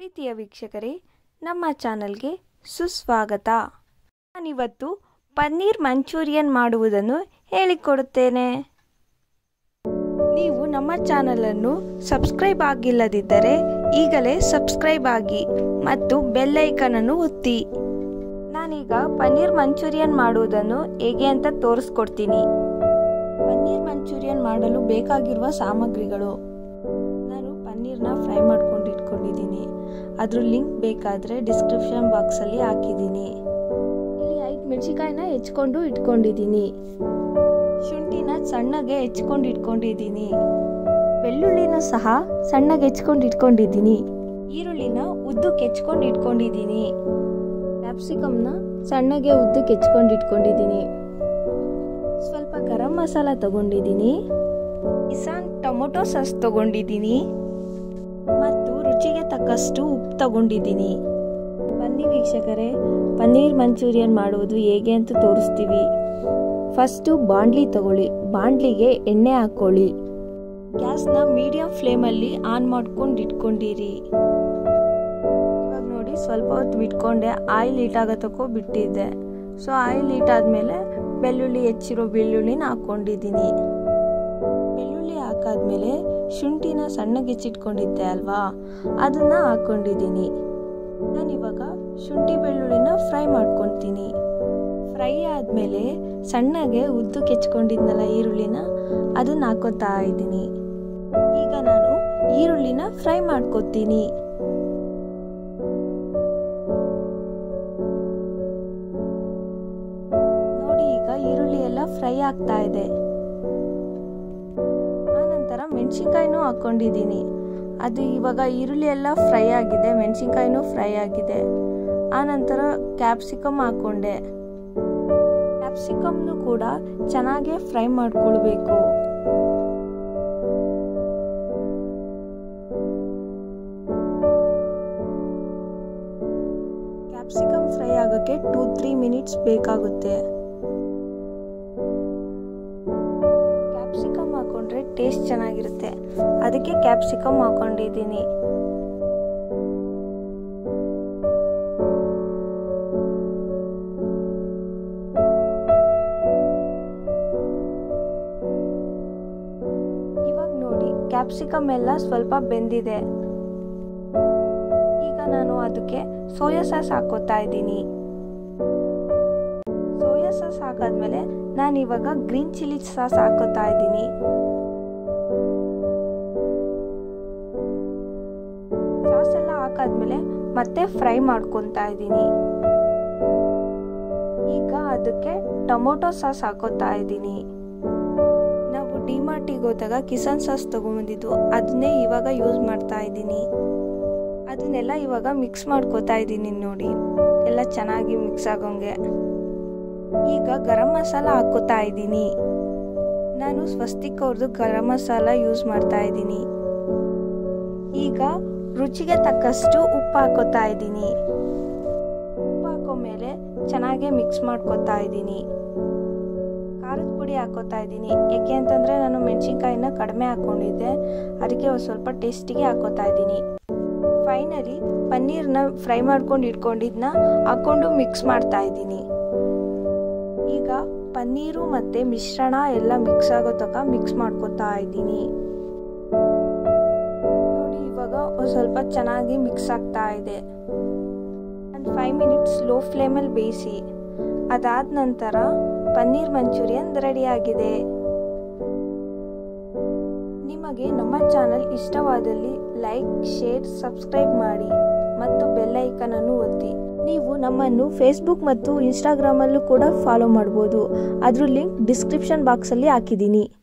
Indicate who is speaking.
Speaker 1: ಪ್ರೀತಿಯ ವೀಕ್ಷಕರೇ ನಮ್ಮ ಚಾನಲ್ಗೆ ಸುಸ್ವಾಗತ ನಾನಿವತ್ತು ಪನ್ನೀರ್ ಮಂಚೂರಿಯನ್ ಮಾಡುವುದನ್ನು ಹೇಳಿಕೊಡುತ್ತೇನೆ ನೀವು ನಮ್ಮ ಚಾನಲನ್ನು ಸಬ್ಸ್ಕ್ರೈಬ್ ಆಗಿಲ್ಲದಿದ್ದರೆ ಈಗಲೇ ಸಬ್ಸ್ಕ್ರೈಬ್ ಆಗಿ ಮತ್ತು ಬೆಲ್ ಐಕನನ್ನು ಒತ್ತಿ ನಾನೀಗ ಪನ್ನೀರ್ ಮಂಚೂರಿಯನ್ ಮಾಡುವುದನ್ನು ಹೇಗೆ ಅಂತ ತೋರಿಸ್ಕೊಡ್ತೀನಿ ಪನ್ನೀರ್ ಮಂಚೂರಿಯನ್ ಮಾಡಲು ಬೇಕಾಗಿರುವ ಸಾಮಗ್ರಿಗಳು ನಾನು ಪನ್ನೀರ್ನ ಫ್ರೈ ಮಾಡ್ಕೊಂಡು ಇಟ್ಕೊಂಡಿದ್ದೀನಿ ಅದ್ರ ಲಿಂಕ್ ಬೇಕಾದರೆ ಡಿಸ್ಕ್ರಿಪ್ಷನ್ ಬಾಕ್ಸಲ್ಲಿ ಹಾಕಿದ್ದೀನಿ ಇಲ್ಲಿ ಐದು ಮೆಣಸಿಕಾಯಿನ ಹೆಚ್ಕೊಂಡು ಇಟ್ಕೊಂಡಿದ್ದೀನಿ ಶುಂಠಿನ ಸಣ್ಣಗೆ ಹೆಚ್ಕೊಂಡು ಇಟ್ಕೊಂಡಿದ್ದೀನಿ ಬೆಳ್ಳುಳ್ಳಿನ ಸಹ ಸಣ್ಣಗೆ ಹೆಚ್ಕೊಂಡು ಇಟ್ಕೊಂಡಿದ್ದೀನಿ ಈರುಳ್ಳಿನ ಉದ್ದಕ್ಕೆ ಹೆಚ್ಕೊಂಡು ಇಟ್ಕೊಂಡಿದ್ದೀನಿ ಕ್ಯಾಪ್ಸಿಕಮ್ನ ಸಣ್ಣಗೆ ಉದ್ದಕ್ಕೆ ಹೆಚ್ಕೊಂಡು ಇಟ್ಕೊಂಡಿದ್ದೀನಿ ಸ್ವಲ್ಪ ಗರಂ ಮಸಾಲ ತಗೊಂಡಿದ್ದೀನಿ ಕಿಸಾನ್ ಟೊಮೊಟೊ ಸಾಸ್ ತಗೊಂಡಿದ್ದೀನಿ ಮತ್ತು ರುಚಿಗೆ ತಕ್ಕಷ್ಟು ಉಪ್ಪು ತಗೊಂಡಿದ್ದೀನಿ ಬನ್ನಿ ವೀಕ್ಷಕರೇ ಪನ್ನೀರ್ ಮಂಚೂರಿಯನ್ ಮಾಡುವುದು ಹೇಗೆ ಅಂತ ತೋರಿಸ್ತೀವಿ ಫಸ್ಟು ಬಾಂಡ್ಲಿ ತಗೊಳ್ಳಿ ಬಾಂಡ್ಲಿಗೆ ಎಣ್ಣೆ ಹಾಕ್ಕೊಳ್ಳಿ ಗ್ಯಾಸ್ನ ಮೀಡಿಯಂ ಫ್ಲೇಮಲ್ಲಿ ಆನ್ ಮಾಡ್ಕೊಂಡು ಇಟ್ಕೊಂಡಿರಿ ಇವಾಗ ನೋಡಿ ಸ್ವಲ್ಪ ಹೊತ್ತು ಬಿಟ್ಕೊಂಡೆ ಆಯಿಲ್ ಹೀಟ್ ಆಗೋ ತಕೋ ಬಿಟ್ಟಿದ್ದೆ ಸೊ ಆಯಿಲ್ ಹೀಟ್ ಆದಮೇಲೆ ಬೆಳ್ಳುಳ್ಳಿ ಹೆಚ್ಚಿರೋ ಬೆಳ್ಳುಳ್ಳಿನ ಹಾಕ್ಕೊಂಡಿದ್ದೀನಿ ಬೆಳ್ಳುಳ್ಳಿ ಹಾಕಾದ್ಮೇಲೆ ಶುಂಠಿನ ಸಣ್ಣಗೆ ಹೆಚ್ಚಿಟ್ಕೊಂಡಿದ್ದೆ ಅಲ್ವಾ ಅದನ್ನ ಹಾಕ್ಕೊಂಡಿದ್ದೀನಿ ನಾನಿವಾಗ ಶುಂಠಿ ಬೆಳ್ಳುಳ್ಳಿನ ಫ್ರೈ ಮಾಡ್ಕೊತೀನಿ ಫ್ರೈ ಆದಮೇಲೆ ಸಣ್ಣಗೆ ಉದ್ದಕ್ಕೆ ಹೆಚ್ಕೊಂಡಿದ್ನಲ್ಲ ಈರುಳ್ಳಿನ ಅದನ್ನ ಹಾಕೋತಾ ಇದ್ದೀನಿ ಈಗ ನಾನು ಈರುಳ್ಳಿನ ಫ್ರೈ ಮಾಡ್ಕೊತೀನಿ ನೋಡಿ ಈಗ ಈರುಳ್ಳಿ ಎಲ್ಲ ಫ್ರೈ ಆಗ್ತಾ ಇದೆ ಆನಂತರ ಮೆಣಸಿನ್ಕಾಯಿನೂ ಹಾಕೊಂಡಿದ್ದೀನಿ ಅದು ಇವಾಗ ಈರುಳ್ಳಿ ಎಲ್ಲ ಫ್ರೈ ಆಗಿದೆ ಮೆಣಸಿನ್ಕಾಯಿನೂ ಫ್ರೈ ಆಗಿದೆ ಆನಂತರ ಕ್ಯಾಪ್ಸಿಕಮ್ ಹಾಕೊಂಡೆ ಕ್ಯಾಪ್ಸಿಕಮ್ನು ಕೂಡ ಚೆನ್ನಾಗಿ ಫ್ರೈ ಮಾಡ್ಕೊಳ್ಬೇಕು ಕ್ಯಾಪ್ಸಿಕಮ್ ಫ್ರೈ ಆಗೋಕ್ಕೆ ಟೂ ತ್ರೀ ಮಿನಿಟ್ಸ್ ಬೇಕಾಗುತ್ತೆ ಕ್ಯಾಪ್ಸಿಕಮ್ ಹಾಕೊಂಡ್ರೆ ಟೇಸ್ಟ್ ಚೆನ್ನಾಗಿರುತ್ತೆ ಅದಕ್ಕೆ ಕ್ಯಾಪ್ಸಿಕಮ್ ಹಾಕೊಂಡಿದ್ದೀನಿ ಇವಾಗ ನೋಡಿ ಕ್ಯಾಪ್ಸಿಕಮ್ ಎಲ್ಲ ಸ್ವಲ್ಪ ಬೆಂದಿದೆ ಈಗ ನಾನು ಅದಕ್ಕೆ ಸೋಯಾ ಸಾಸ್ ಹಾಕೋತಾ ಇದ್ದೀನಿ ಸೋಯಾ ಸಾಸ್ ಹಾಕಾದ್ಮೇಲೆ ನಾನು ಇವಾಗ ಗ್ರೀನ್ ಚಿಲ್ಲಿ ಸಾಸ್ ಹಾಕೋತಾ ಇದ್ದೀನಿ ಸಾಸ್ ಎಲ್ಲ ಹಾಕಾದ್ಮೇಲೆ ಮತ್ತೆ ಫ್ರೈ ಮಾಡ್ಕೊತಾ ಇದ್ದೀನಿ ಈಗ ಅದಕ್ಕೆ ಟೊಮೊಟೊ ಸಾಸ್ ಹಾಕೋತಾ ಇದ್ದೀನಿ ನಾವು ಡಿಮಾರ್ಟಿಗೆ ಹೋದಾಗ ಕಿಸಾನ್ ಸಾಸ್ ತಗೊಂಬಂದಿದ್ದು ಅದನ್ನೇ ಇವಾಗ ಯೂಸ್ ಮಾಡ್ತಾ ಇದ್ದೀನಿ ಅದನ್ನೆಲ್ಲ ಇವಾಗ ಮಿಕ್ಸ್ ಮಾಡ್ಕೋತಾ ಇದ್ದೀನಿ ನೋಡಿ ಎಲ್ಲ ಚೆನ್ನಾಗಿ ಮಿಕ್ಸ್ ಆಗೋಂಗೆ ಈಗ ಗರಂ ಮಸಾಲ ಹಾಕೋತಾ ಇದ್ದೀನಿ ನಾನು ಸ್ವಸ್ತಿಕ್ ಅವ್ರದ್ದು ಗರಂ ಮಸಾಲ ಯೂಸ್ ಮಾಡ್ತಾ ಇದ್ದೀನಿ ಈಗ ರುಚಿಗೆ ತಕ್ಕಷ್ಟು ಉಪ್ಪು ಹಾಕೋತಾ ಇದ್ದೀನಿ ಉಪ್ಪು ಹಾಕೋ ಮೇಲೆ ಚೆನ್ನಾಗಿ ಮಿಕ್ಸ್ ಮಾಡ್ಕೋತಾ ಇದ್ದೀನಿ ಖಾರದ ಪುಡಿ ಹಾಕೋತಾ ಇದ್ದೀನಿ ಯಾಕೆ ಅಂತಂದರೆ ನಾನು ಮೆಣಸಿನ್ಕಾಯಿನ ಕಡಿಮೆ ಹಾಕ್ಕೊಂಡಿದ್ದೆ ಅದಕ್ಕೆ ಒಂದು ಸ್ವಲ್ಪ ಟೇಸ್ಟಿಗೆ ಹಾಕೋತಾ ಇದ್ದೀನಿ ಫೈನಲಿ ಪನ್ನೀರ್ನ ಫ್ರೈ ಮಾಡ್ಕೊಂಡು ಇಟ್ಕೊಂಡಿದ್ನ ಹಾಕ್ಕೊಂಡು ಮಿಕ್ಸ್ ಮಾಡ್ತಾ ಇದ್ದೀನಿ ಈಗ ಪನ್ನೀರು ಮತ್ತು ಮಿಶ್ರಣ ಎಲ್ಲ ಮಿಕ್ಸ್ ಆಗೋ ತನಕ ಮಿಕ್ಸ್ ಮಾಡ್ಕೊತಾ ಇದ್ದೀನಿ ನೋಡಿ ಇವಾಗ ಒಂದು ಸ್ವಲ್ಪ ಚೆನ್ನಾಗಿ ಮಿಕ್ಸ್ ಆಗ್ತಾ ಇದೆ ಒಂದು ಫೈವ್ ಮಿನಿಟ್ಸ್ ಲೋ ಫ್ಲೇಮಲ್ಲಿ ಬೇಯಿಸಿ ಅದಾದ ನಂತರ ಪನ್ನೀರ್ ಮಂಚೂರಿಯನ್ ರೆಡಿಯಾಗಿದೆ ನಿಮಗೆ ನಮ್ಮ ಚಾನಲ್ ಇಷ್ಟವಾದಲ್ಲಿ ಲೈಕ್ ಶೇರ್ ಸಬ್ಸ್ಕ್ರೈಬ್ ಮಾಡಿ ಮತ್ತು ಬೆಲ್ ಐಕನ್ ಅನ್ನು ಒತ್ತಿ ನೀವು ನಮ್ಮನ್ನು ಫೇಸ್ಬುಕ್ ಮತ್ತು ಇನ್ಸ್ಟಾಗ್ರಾಮಲ್ಲೂ ಕೂಡ ಫಾಲೋ ಮಾಡ್ಬೋದು ಅದ್ರ ಲಿಂಕ್ ಡಿಸ್ಕ್ರಿಪ್ಷನ್ ಬಾಕ್ಸಲ್ಲಿ ಹಾಕಿದ್ದೀನಿ